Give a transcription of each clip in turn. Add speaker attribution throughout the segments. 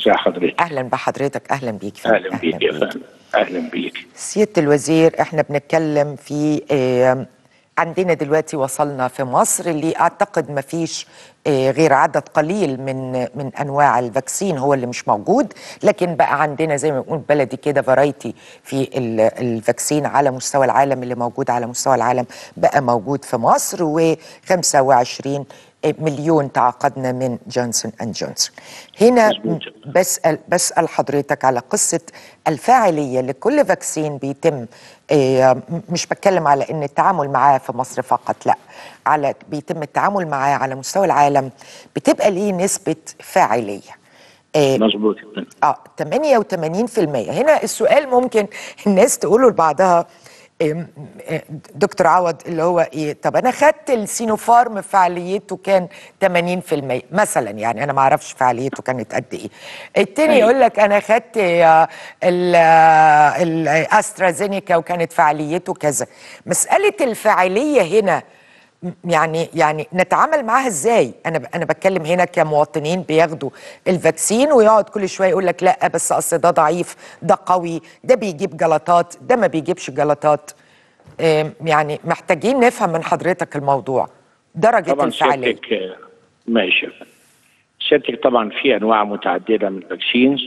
Speaker 1: ازي حضرتك
Speaker 2: اهلا بحضرتك اهلا بيك فندم.
Speaker 1: اهلا بيك يا فندم اهلا بيك
Speaker 2: سياده الوزير احنا بنتكلم في آه، عندنا دلوقتي وصلنا في مصر اللي اعتقد ما فيش آه، غير عدد قليل من من انواع الفاكسين هو اللي مش موجود لكن بقى عندنا زي ما بنقول بلدي كده فرايتي في ال- الفاكسين على مستوى العالم اللي موجود على مستوى العالم بقى موجود في مصر و25 مليون تعاقدنا من جونسون اند جونسون هنا
Speaker 1: مظبوط.
Speaker 2: بسأل بسأل حضرتك على قصة الفاعلية لكل فاكسين بيتم آه، م- مش بتكلم على ان التعامل معاه في مصر فقط لا على بيتم التعامل معاه على مستوى العالم بتبقى ليه نسبة فاعلية آه،
Speaker 1: مظبوط يا فندم
Speaker 2: اه 88% هنا السؤال ممكن الناس تقوله لبعضها إم، إيه، دكتور عوض اللي هو ايه طب انا خدت السينوفارم فعاليته كان 80% مثلا يعني انا ما اعرفش فعاليته كانت قد ايه التاني
Speaker 1: أيوة.
Speaker 2: يقول لك انا خدت آه، ال- آه، الاسترازينيكا وكانت فعاليته كذا مساله الفاعليه هنا يعني يعني نتعامل معاها ازاي انا ب- انا بتكلم هنا كمواطنين بياخدوا الفاكسين ويقعد كل شويه يقول لك لا بس اصل ده ضعيف ده قوي ده بيجيب جلطات ده ما بيجيبش جلطات آم، يعني محتاجين نفهم من حضرتك الموضوع درجه
Speaker 1: طبعا
Speaker 2: الفعاليه
Speaker 1: سيادتك آه، ماشي يا فندم سيادتك طبعا في انواع متعدده من الفاكسينز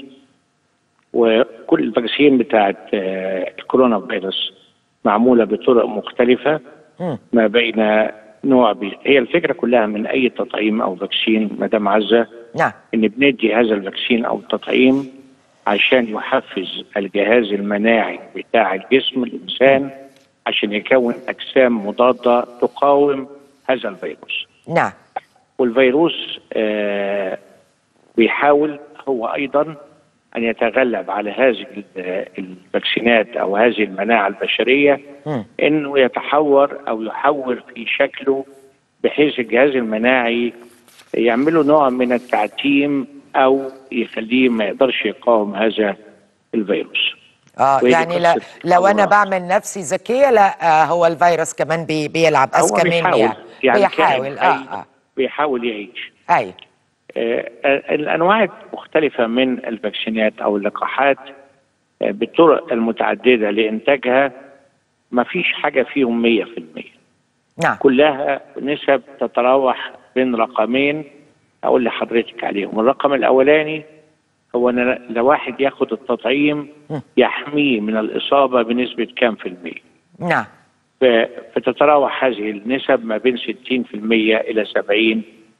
Speaker 1: وكل الفاكسين بتاعت آه، الكورونا فيروس معموله بطرق مختلفه
Speaker 2: مم.
Speaker 1: ما بين نوع بي... هي الفكره كلها من اي تطعيم او فاكسين مدام عزه
Speaker 2: نعم
Speaker 1: ان بندي هذا الفاكسين او التطعيم عشان يحفز الجهاز المناعي بتاع الجسم الانسان عشان يكون اجسام مضاده تقاوم هذا الفيروس
Speaker 2: نعم
Speaker 1: والفيروس آه بيحاول هو ايضا ان يتغلب على هذه ال- الفاكسينات او هذه المناعه البشريه
Speaker 2: مم.
Speaker 1: انه يتحور او يحور في شكله بحيث الجهاز المناعي يعمله نوع من التعتيم او يخليه ما يقدرش يقاوم هذا الفيروس
Speaker 2: اه
Speaker 1: وهي دي
Speaker 2: يعني لا
Speaker 1: قصة
Speaker 2: لو انا
Speaker 1: التحورات.
Speaker 2: بعمل نفسي ذكيه لا آه هو الفيروس كمان بي بيلعب
Speaker 1: هو
Speaker 2: اذكى مني
Speaker 1: بيحاول
Speaker 2: يعني
Speaker 1: يعني
Speaker 2: بيحاول
Speaker 1: كائن
Speaker 2: اه
Speaker 1: حي
Speaker 2: اه
Speaker 1: بيحاول يعيش
Speaker 2: ايوه
Speaker 1: آه، آه، الانواع المختلفه من الفاكسينات او اللقاحات آه، بالطرق المتعدده لانتاجها ما فيش حاجه فيهم 100%
Speaker 2: نعم
Speaker 1: كلها نسب تتراوح بين رقمين اقول لحضرتك عليهم الرقم الاولاني هو ان لو واحد ياخد التطعيم
Speaker 2: م.
Speaker 1: يحميه من الاصابه بنسبه كام في الميه
Speaker 2: نعم
Speaker 1: ف- فتتراوح هذه النسب ما بين 60% الى 70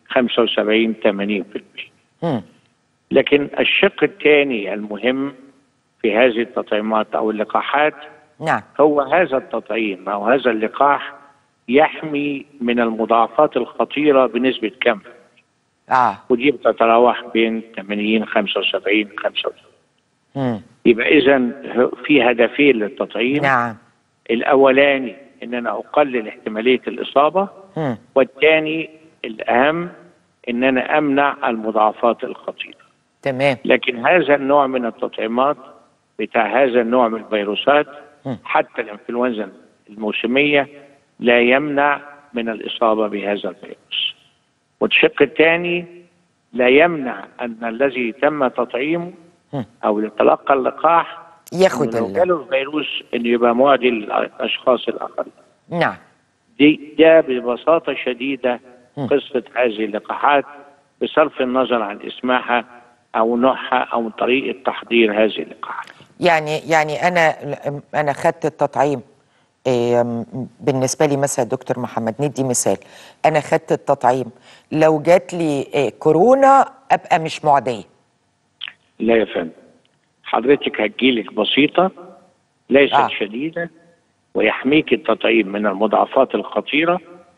Speaker 1: 75 80%
Speaker 2: مم.
Speaker 1: لكن الشق الثاني المهم في هذه التطعيمات او اللقاحات
Speaker 2: نعم
Speaker 1: هو هذا التطعيم او هذا اللقاح يحمي من المضاعفات الخطيره بنسبه كم
Speaker 2: اه
Speaker 1: ودي بتتراوح بين 80 75 95
Speaker 2: مم.
Speaker 1: يبقى اذا في هدفين للتطعيم
Speaker 2: نعم
Speaker 1: الاولاني ان انا اقلل احتماليه الاصابه
Speaker 2: مم.
Speaker 1: والثاني الاهم ان انا امنع المضاعفات الخطيره
Speaker 2: تمام
Speaker 1: لكن هذا النوع من التطعيمات بتاع هذا النوع من الفيروسات
Speaker 2: م.
Speaker 1: حتى الانفلونزا الموسميه لا يمنع من الاصابه بهذا الفيروس. والشق الثاني لا يمنع ان الذي تم تطعيمه
Speaker 2: م.
Speaker 1: او يتلقى اللقاح
Speaker 2: ياخد
Speaker 1: إنه لو
Speaker 2: ال...
Speaker 1: جاله الفيروس انه يبقى معدي للاشخاص الاخرين.
Speaker 2: نعم
Speaker 1: دي ده ببساطه شديده
Speaker 2: م.
Speaker 1: قصه هذه اللقاحات بصرف النظر عن اسمها او نوعها او طريقه تحضير هذه اللقاحات.
Speaker 2: يعني يعني انا انا خدت التطعيم إيه، بالنسبه لي مثلا دكتور محمد ندي مثال انا خدت التطعيم لو جات لي إيه، كورونا ابقى مش معديه
Speaker 1: لا يا فندم حضرتك هتجيلك بسيطه ليست
Speaker 2: آه.
Speaker 1: آه. شديده ويحميك التطعيم من المضاعفات الخطيره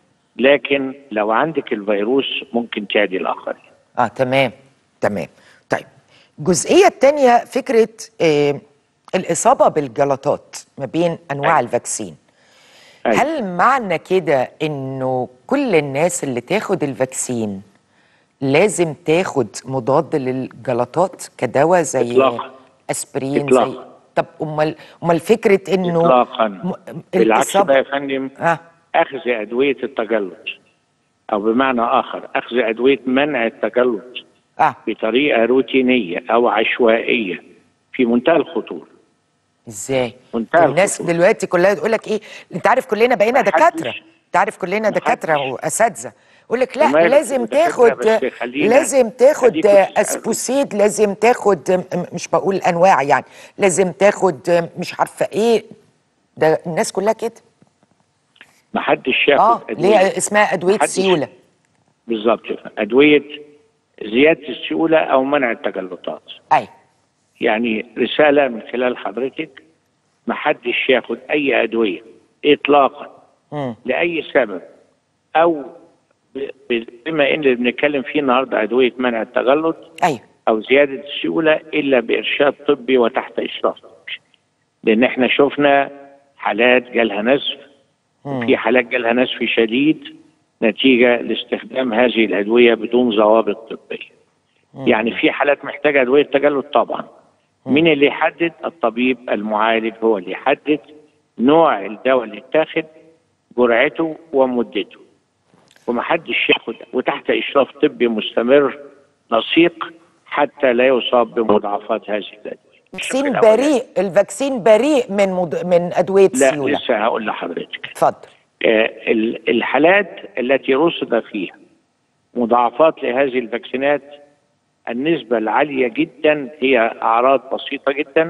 Speaker 1: لكن لو عندك الفيروس ممكن تعدي الاخرين.
Speaker 2: اه تمام تمام طيب الجزئيه الثانيه فكره إيه الاصابه بالجلطات ما بين انواع
Speaker 1: أيوة.
Speaker 2: الفاكسين
Speaker 1: أيوة.
Speaker 2: هل معنى كده انه كل الناس اللي تاخد الفاكسين لازم تاخد مضاد للجلطات كدواء زي
Speaker 1: إطلاقاً.
Speaker 2: اسبرين زي
Speaker 1: إطلاقاً.
Speaker 2: طب امال امال فكره انه
Speaker 1: اطلاقا
Speaker 2: م-
Speaker 1: بالعكس بقى يا
Speaker 2: الإصابة-
Speaker 1: فندم
Speaker 2: اه
Speaker 1: اخذ ادويه التجلط او بمعنى اخر اخذ ادويه منع التجلط
Speaker 2: اه
Speaker 1: بطريقه روتينيه او عشوائيه في منتهى الخطوره
Speaker 2: ازاي
Speaker 1: منتهى
Speaker 2: الناس
Speaker 1: الخطورة.
Speaker 2: دلوقتي كلها تقول لك ايه انت عارف كلنا بقينا
Speaker 1: محدش-
Speaker 2: دكاتره انت عارف كلنا دكاتره
Speaker 1: محدش.
Speaker 2: واساتذه يقول لك لا
Speaker 1: ومالك
Speaker 2: لازم
Speaker 1: دكاترة،
Speaker 2: تاخد
Speaker 1: بس خلينا-
Speaker 2: لازم تاخد
Speaker 1: خليكوا تسألوا.
Speaker 2: اسبوسيد لازم تاخد م- مش بقول انواع يعني لازم تاخد مش عارفه ايه ده الناس كلها كده
Speaker 1: ما حدش ياخد
Speaker 2: اه
Speaker 1: أدوية.
Speaker 2: ليه اسمها ادويه
Speaker 1: محدش-
Speaker 2: سيوله
Speaker 1: بالظبط ادويه زياده السيوله او منع التجلطات
Speaker 2: اي
Speaker 1: يعني رساله من خلال حضرتك ما حدش ياخد اي ادويه اطلاقا
Speaker 2: مم.
Speaker 1: لاي سبب او ب- ب- بما ان اللي بنتكلم فيه النهارده ادويه منع التجلط
Speaker 2: ايوه
Speaker 1: او زياده السيوله الا بارشاد طبي وتحت اشراف لان احنا شفنا حالات جالها نزف وفي حالات جالها نزف شديد نتيجه لاستخدام هذه الادويه بدون ضوابط طبيه يعني في حالات محتاجه ادويه تجلط طبعا مين اللي يحدد الطبيب المعالج هو اللي يحدد نوع الدواء اللي يتاخد جرعته ومدته ومحدش ياخد وتحت اشراف طبي مستمر لصيق حتى لا يصاب بمضاعفات هذه الادويه
Speaker 2: الفاكسين
Speaker 1: الشق الأولاني.
Speaker 2: بريء الفاكسين بريء من مد... من ادويه
Speaker 1: لا
Speaker 2: السيوله
Speaker 1: لسه هقول لحضرتك
Speaker 2: اتفضل
Speaker 1: آه، ال- الحالات التي رصد فيها مضاعفات لهذه الفاكسينات النسبة العالية جدا هي أعراض بسيطة جدا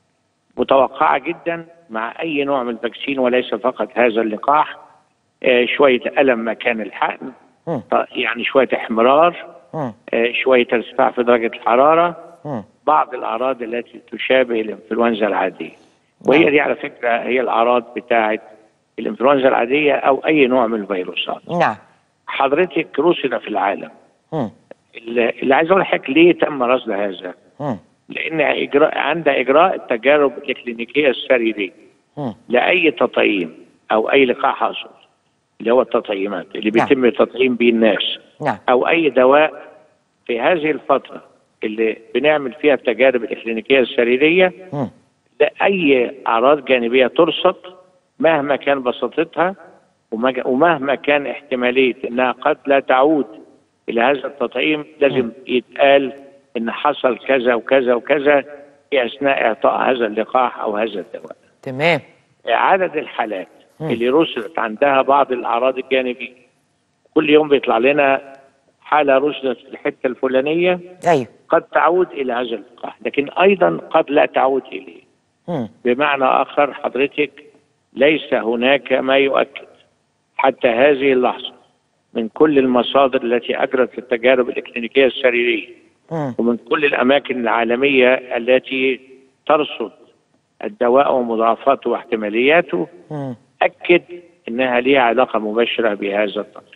Speaker 1: متوقعة جدا مع أي نوع من الفاكسين وليس فقط هذا اللقاح آه، شوية ألم مكان الحقن
Speaker 2: مم.
Speaker 1: ط- يعني شوية احمرار
Speaker 2: مم.
Speaker 1: آه، شوية ارتفاع في درجة الحرارة
Speaker 2: مم.
Speaker 1: بعض الأعراض التي تشابه الإنفلونزا العادية وهي دي على فكرة هي الأعراض بتاعة الإنفلونزا العادية أو أي نوع من الفيروسات
Speaker 2: نعم
Speaker 1: حضرتك رصد في العالم
Speaker 2: مم.
Speaker 1: اللي اللي عايز أقول لحضرتك ليه تم رصد هذا
Speaker 2: مم.
Speaker 1: لأن إجراء عند إجراء التجارب الإكلينيكية السريرية
Speaker 2: مم.
Speaker 1: لأي تطعيم أو أي لقاح أقصد اللي هو التطعيمات اللي
Speaker 2: نعم.
Speaker 1: بيتم التطعيم به الناس
Speaker 2: نعم
Speaker 1: او اي دواء في هذه الفتره اللي بنعمل فيها التجارب الاكلينيكيه السريريه
Speaker 2: مم.
Speaker 1: لا اي اعراض جانبيه ترصد مهما كان بساطتها ومج- ومهما كان احتماليه انها قد لا تعود الى هذا التطعيم لازم يتقال ان حصل كذا وكذا وكذا في اثناء اعطاء هذا اللقاح او هذا الدواء.
Speaker 2: تمام
Speaker 1: عدد الحالات اللي رصدت عندها بعض الاعراض الجانبيه كل يوم بيطلع لنا حاله رصدت في الحته الفلانيه
Speaker 2: ايوه
Speaker 1: قد تعود الى هذا اللقاح لكن ايضا قد لا تعود اليه
Speaker 2: مم.
Speaker 1: بمعنى اخر حضرتك ليس هناك ما يؤكد حتى هذه اللحظه من كل المصادر التي اجرت التجارب الاكلينيكيه السريريه
Speaker 2: مم.
Speaker 1: ومن كل الاماكن العالميه التي ترصد الدواء ومضاعفاته واحتمالياته
Speaker 2: مم.
Speaker 1: اكد انها ليها علاقه مباشره بهذا التطعيم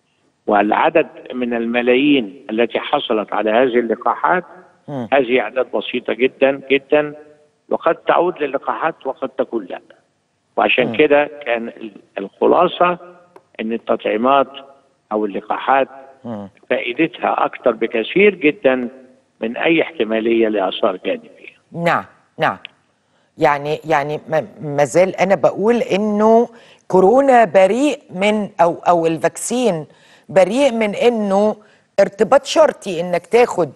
Speaker 1: والعدد من الملايين التي حصلت على هذه اللقاحات
Speaker 2: مم.
Speaker 1: هذه اعداد بسيطه جدا جدا وقد تعود للقاحات وقد تكون لا وعشان كده كان ال- الخلاصه ان التطعيمات او اللقاحات
Speaker 2: مم.
Speaker 1: فائدتها اكثر بكثير جدا من اي احتماليه لاثار جانبيه
Speaker 2: نعم نعم يعني يعني ما- ما زال انا بقول انه كورونا بريء من او او الفاكسين بريء من انه ارتباط شرطي انك تاخد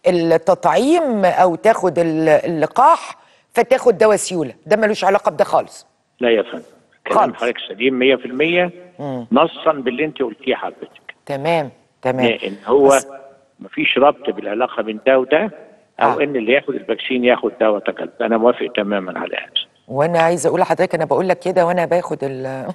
Speaker 2: التطعيم او تاخد ال- اللقاح فتاخد دواء سيوله ده ملوش علاقه بده خالص
Speaker 1: لا يا فندم كلام
Speaker 2: خالص.
Speaker 1: حضرتك سليم 100%
Speaker 2: مم.
Speaker 1: نصا باللي انت قلتيه حضرتك
Speaker 2: تمام تمام
Speaker 1: ان هو
Speaker 2: بس-
Speaker 1: مفيش ربط بالعلاقه بين ده وده او
Speaker 2: آه.
Speaker 1: ان اللي ياخد الفاكسين ياخد دواء تجلط انا موافق تماما على هذا
Speaker 2: وانا عايزه اقول لحضرتك انا بقول لك كده وانا باخد ال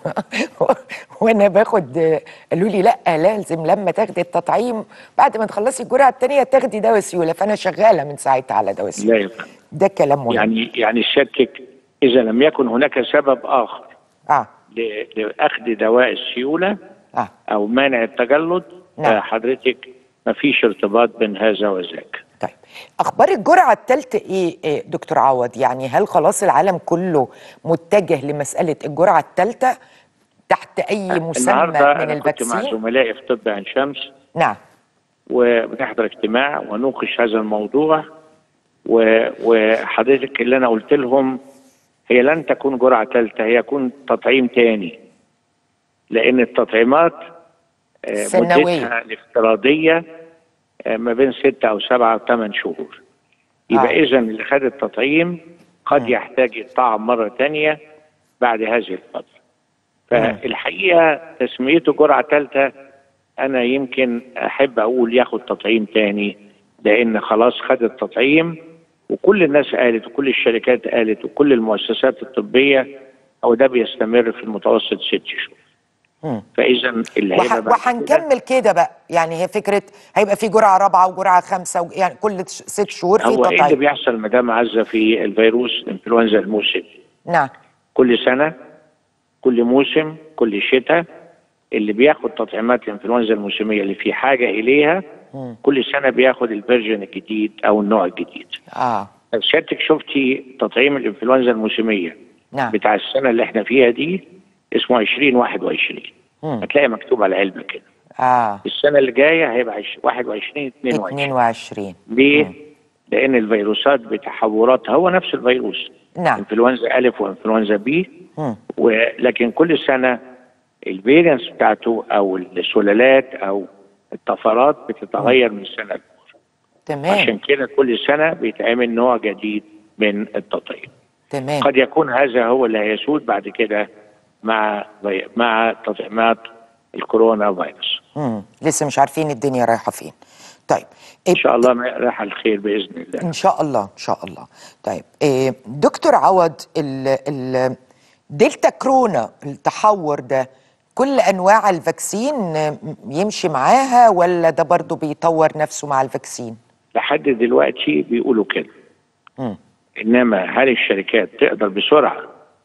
Speaker 2: وانا باخد قالوا لي لا لازم لما تاخدي التطعيم بعد ما تخلصي الجرعه الثانيه تاخدي دواء سيوله فانا شغاله من ساعتها على دواء
Speaker 1: لا
Speaker 2: سيوله
Speaker 1: يا فندم
Speaker 2: ده كلام مهم
Speaker 1: يعني يعني سيادتك اذا لم يكن هناك سبب اخر
Speaker 2: اه
Speaker 1: ل- لاخذ دواء السيوله
Speaker 2: اه
Speaker 1: او مانع التجلط
Speaker 2: نعم.
Speaker 1: آه، حضرتك مفيش ارتباط بين هذا وذاك
Speaker 2: طيب اخبار الجرعه الثالثه ايه, إيه دكتور عوض يعني هل خلاص العالم كله متجه لمساله الجرعه الثالثه تحت اي مسمى
Speaker 1: النهارده
Speaker 2: من
Speaker 1: انا كنت مع
Speaker 2: الفاكسين
Speaker 1: زملائي في طب عين شمس
Speaker 2: نعم
Speaker 1: وبنحضر اجتماع ونوقش هذا الموضوع و- وحضرتك اللي انا قلت لهم هي لن تكون جرعه ثالثه هي يكون تطعيم تاني لان التطعيمات آه،
Speaker 2: سنوية.
Speaker 1: مدتها الافتراضيه آه، ما بين ستة أو سبعة أو ثمان شهور يبقى
Speaker 2: آه.
Speaker 1: إذا اللي خد التطعيم قد يحتاج يطعم مرة تانية بعد هذه الفترة فالحقيقة تسميته جرعة ثالثة أنا يمكن أحب أقول ياخد تطعيم تاني لأن خلاص خد التطعيم وكل الناس قالت وكل الشركات قالت وكل المؤسسات الطبية أو ده بيستمر في المتوسط ست شهور
Speaker 2: مم.
Speaker 1: فإذا اللي
Speaker 2: وح-
Speaker 1: هيبقى بعد كده-
Speaker 2: وهنكمل كده بقى يعني هي فكره هيبقى في جرعه رابعه وجرعه خمسه و... يعني كل ش- ست شهور في
Speaker 1: هو ايه اللي
Speaker 2: تطعيم
Speaker 1: بيحصل مدام عزه في الفيروس الانفلونزا الموسم
Speaker 2: نعم
Speaker 1: كل سنه كل موسم كل شتاء اللي بياخد تطعيمات الانفلونزا الموسميه اللي في حاجه اليها
Speaker 2: مم.
Speaker 1: كل سنه بياخد الفيرجن الجديد او النوع الجديد
Speaker 2: اه
Speaker 1: طب سيادتك شفتي تطعيم الانفلونزا الموسميه
Speaker 2: نعم
Speaker 1: بتاع السنه اللي احنا فيها دي اسمه 2021
Speaker 2: مم.
Speaker 1: هتلاقي مكتوب على العلبه كده
Speaker 2: اه
Speaker 1: السنه اللي جايه هيبقى عش- 21 22
Speaker 2: 22
Speaker 1: ليه؟ لأن الفيروسات بتحوراتها هو نفس الفيروس
Speaker 2: نعم
Speaker 1: انفلونزا ألف وانفلونزا بي
Speaker 2: مم.
Speaker 1: ولكن كل سنة الفيرينس بتاعته أو السلالات أو الطفرات بتتغير من سنة لأخرى
Speaker 2: تمام
Speaker 1: عشان كده كل سنة بيتعمل نوع جديد من التطعيم
Speaker 2: تمام
Speaker 1: قد يكون هذا هو اللي هيسود بعد كده مع مع تطعيمات الكورونا فيروس
Speaker 2: مم. لسه مش عارفين الدنيا رايحه فين طيب
Speaker 1: إن شاء الله ما راح الخير بإذن الله
Speaker 2: ان شاء الله ان شاء الله طيب إيه دكتور عوض ال ال دلتا كورونا التحور ده كل انواع الفاكسين آه، يمشي معاها ولا ده برضو بيطور نفسه مع الفاكسين
Speaker 1: لحد دلوقتي بيقولوا كده
Speaker 2: مم.
Speaker 1: انما هل الشركات تقدر بسرعه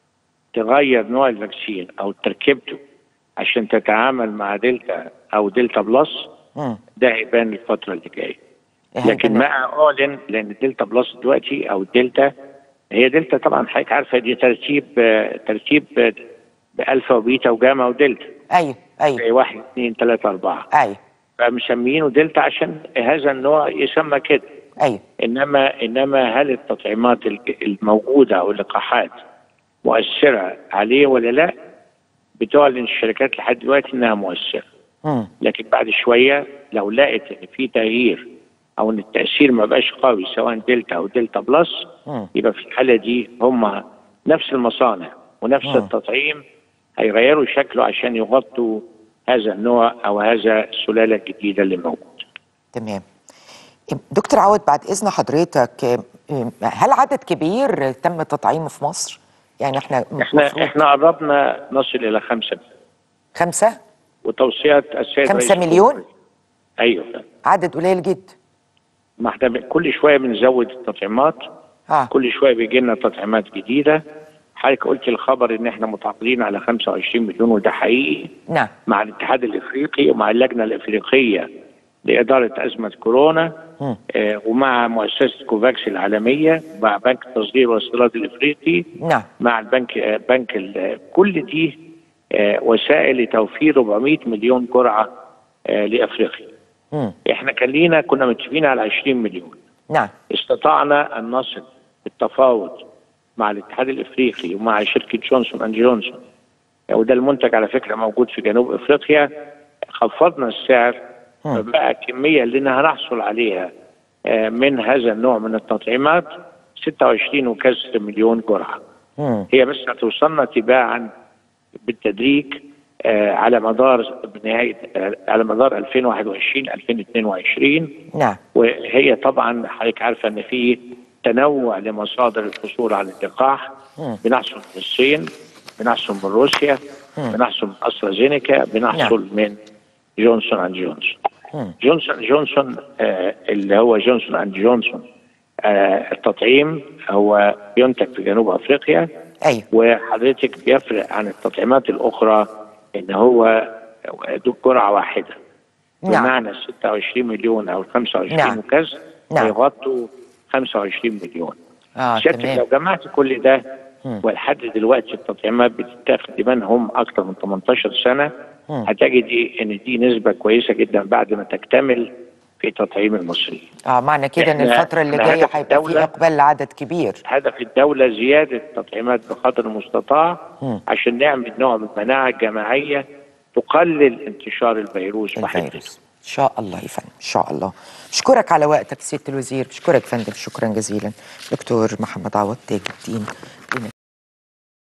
Speaker 1: تغير نوع الفاكسين او تركيبته عشان تتعامل مع دلتا او دلتا بلس
Speaker 2: مم.
Speaker 1: ده هيبان الفتره اللي جايه
Speaker 2: إحنا
Speaker 1: لكن
Speaker 2: كنا-
Speaker 1: ما اعلن لان الدلتا بلس دلوقتي او الدلتا هي دلتا طبعا حضرتك عارفه دي ترتيب آه، ترتيب آه، بالفا وبيتا وجاما ودلتا
Speaker 2: ايوه ايوه
Speaker 1: زي واحد اثنين ثلاثه اربعه
Speaker 2: ايوه
Speaker 1: فمسمينه دلتا عشان هذا النوع يسمى كده
Speaker 2: ايوه
Speaker 1: انما انما هل التطعيمات الج- الموجوده او اللقاحات مؤثره عليه ولا لا؟ بتعلن الشركات لحد دلوقتي انها مؤثره
Speaker 2: مم.
Speaker 1: لكن بعد شويه لو لقت ان في تغيير او ان التاثير ما بقاش قوي سواء دلتا او دلتا بلس
Speaker 2: مم.
Speaker 1: يبقى في الحاله دي هم نفس المصانع ونفس
Speaker 2: مم.
Speaker 1: التطعيم هيغيروا شكله عشان يغطوا هذا النوع او هذا السلاله الجديده اللي موجوده.
Speaker 2: تمام دكتور عوض بعد اذن حضرتك آه، هل عدد كبير تم تطعيمه في مصر يعني احنا
Speaker 1: احنا
Speaker 2: مفروض
Speaker 1: احنا قربنا نصل الى خمسه
Speaker 2: خمسة
Speaker 1: وتوصيات السيد
Speaker 2: خمسة
Speaker 1: رئيس
Speaker 2: مليون؟
Speaker 1: الجمهورية. ايوه
Speaker 2: عدد قليل جدا
Speaker 1: ما احنا ب- كل شويه بنزود التطعيمات
Speaker 2: اه
Speaker 1: كل شويه بيجي لنا تطعيمات جديده حضرتك قلت الخبر ان احنا متعاقدين على 25 مليون وده حقيقي
Speaker 2: نعم
Speaker 1: مع الاتحاد الافريقي ومع اللجنه الافريقيه لاداره ازمه كورونا
Speaker 2: مم.
Speaker 1: آه ومع مؤسسه كوفاكس العالميه ومع بنك التصدير والاستيراد الافريقي
Speaker 2: نعم
Speaker 1: مع البنك آه بنك ال- كل دي آه وسائل لتوفير 400 مليون جرعه آه لافريقيا
Speaker 2: مم.
Speaker 1: احنا كان لينا كنا متفقين على 20 مليون
Speaker 2: نعم
Speaker 1: استطعنا ان نصل بالتفاوض مع الاتحاد الافريقي ومع شركه جونسون اند جونسون وده المنتج على فكره موجود في جنوب افريقيا خفضنا السعر
Speaker 2: مم.
Speaker 1: فبقى الكميه اللي هنحصل عليها آه، من هذا النوع من التطعيمات 26 وكسر مليون جرعه
Speaker 2: مم.
Speaker 1: هي بس هتوصلنا تباعا بالتدريج آه، على مدار نهايه آه، على مدار 2021 2022
Speaker 2: نعم
Speaker 1: وهي طبعا حضرتك عارفه ان في تنوع لمصادر الحصول على اللقاح
Speaker 2: مم.
Speaker 1: بنحصل من الصين بنحصل من روسيا بنحصل من استرازينيكا بنحصل من جونسون اند جونسون
Speaker 2: مم.
Speaker 1: جونسون جونسون آه اللي هو جونسون اند جونسون آه التطعيم هو بينتج في جنوب افريقيا
Speaker 2: ايوه
Speaker 1: وحضرتك بيفرق عن التطعيمات الاخرى ان هو دوك جرعه واحده
Speaker 2: نعم.
Speaker 1: بمعنى 26 مليون او 25
Speaker 2: نعم.
Speaker 1: وكذا
Speaker 2: نعم.
Speaker 1: هيغطوا 25 مليون
Speaker 2: اه
Speaker 1: سيادتك لو
Speaker 2: تمام
Speaker 1: جمعت كل ده
Speaker 2: مم.
Speaker 1: ولحد دلوقتي التطعيمات بتتاخد لمن هم اكثر من 18 سنه
Speaker 2: مم.
Speaker 1: هتجدي ان دي نسبه كويسه جدا بعد ما تكتمل في تطعيم المصريين.
Speaker 2: اه معنى كده ان
Speaker 1: إحنا-
Speaker 2: الفترة اللي
Speaker 1: إحنا
Speaker 2: جاية
Speaker 1: هدف
Speaker 2: هيبقى في
Speaker 1: الدولة-
Speaker 2: اقبال لعدد كبير
Speaker 1: هدف الدوله زياده التطعيمات بقدر المستطاع
Speaker 2: مم.
Speaker 1: عشان نعمل نوع من المناعه الجماعيه تقلل انتشار الفيروس وحدته.
Speaker 2: الفيروس ان شاء الله يا فندم ان شاء الله بشكرك على وقتك سياده الوزير بشكرك فندم شكرا جزيلا دكتور محمد عوض تاج الدين